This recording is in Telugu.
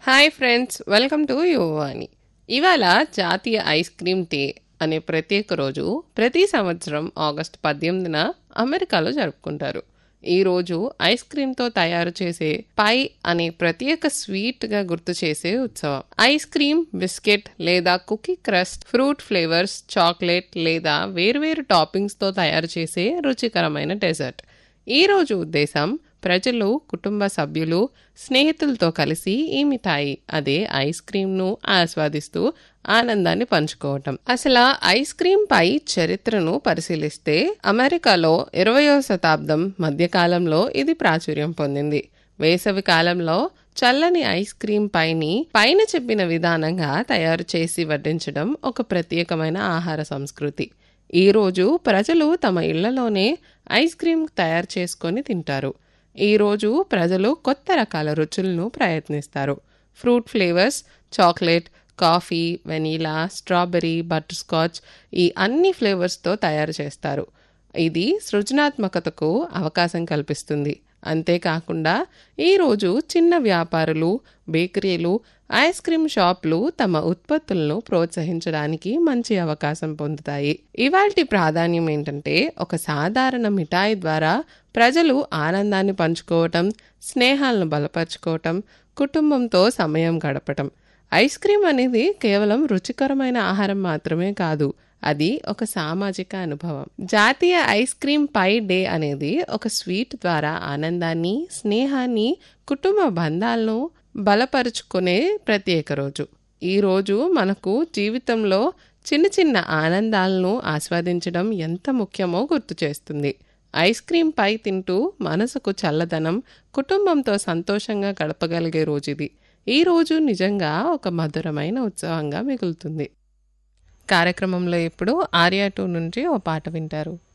hi friends welcome to Yuvavani ఇవాళ జాతీయ ఐస్ క్రీమ్ డే అనే ప్రత్యేక రోజు ప్రతి సంవత్సరం ఆగస్టు పద్దెనిమిదిన అమెరికాలో జరుపుకుంటారు ఈ రోజు ఐస్ క్రీమ్తో తయారు చేసే పై అనే ప్రత్యేక స్వీట్ గా గుర్తు చేసే ఉత్సవం ఐస్ క్రీమ్ బిస్కెట్ లేదా cookie crust fruit flavours chocolate లేదా వేర్వేరు టాపింగ్స్ తో తయారు చేసే రుచికరమైన డెజర్ట్ ఈ రోజు ఉద్దేశం ప్రజలు కుటుంబ సభ్యులు స్నేహితులతో కలిసి ఈ మిఠాయి అదే ఐస్ క్రీమ్ను ఆస్వాదిస్తూ ఆనందాన్ని పంచుకోవటం అసలు ఐస్ క్రీమ్ పై చరిత్రను పరిశీలిస్తే అమెరికాలో ఇరవయో శతాబ్దం మధ్యకాలంలో ఇది ప్రాచుర్యం పొందింది వేసవి కాలంలో చల్లని ఐస్ క్రీమ్ పైని పైన చెప్పిన విధానంగా తయారు చేసి వడ్డించడం ఒక ప్రత్యేకమైన ఆహార సంస్కృతి ఈ రోజు ప్రజలు తమ ఇళ్లలోనే ఐస్ క్రీమ్ తయారు చేసుకొని తింటారు ఈ రోజు ప్రజలు కొత్త రకాల రుచులను ప్రయత్నిస్తారు fruit flavours chocolate coffee vanilla strawberry butterscotch ఈ అన్ని ఫ్లేవర్స్తో తయారు చేస్తారు ఇది సృజనాత్మకతకు అవకాశం కల్పిస్తుంది అంతేకాకుండా ఈరోజు చిన్న వ్యాపారులు బేకరీలు ఐస్ క్రీమ్ షాప్లు తమ ఉత్పత్తులను ప్రోత్సహించడానికి మంచి అవకాశం పొందుతాయి ఇవాల్టి ప్రాధాన్యం ఏంటంటే ఒక సాధారణ మిఠాయి ద్వారా ప్రజలు ఆనందాన్ని పంచుకోవటం స్నేహాలను బలపరుచుకోవటం కుటుంబంతో సమయం గడపటం ఐస్ క్రీమ్ అనేది కేవలం రుచికరమైన ఆహారం మాత్రమే కాదు అది ఒక సామాజిక అనుభవం జాతీయ ఐస్ క్రీమ్ పై డే అనేది ఒక స్వీట్ ద్వారా ఆనందాన్ని స్నేహాన్ని కుటుంబ బంధాలను బలపరుచుకునే ప్రత్యేక రోజు ఈ రోజు మనకు జీవితంలో చిన్న చిన్న ఆనందాలను ఆస్వాదించడం ఎంత ముఖ్యమో గుర్తు చేస్తుంది ఐస్ క్రీమ్ పై తింటూ మనసుకు చల్లదనం కుటుంబంతో సంతోషంగా గడపగలిగే రోజు ఇది ఈ రోజు నిజంగా ఒక మధురమైన ఉత్సవంగా మిగులుతుంది కార్యక్రమంలో ఇప్పుడు ఆర్యా టూ నుంచి ఓ పాట వింటారు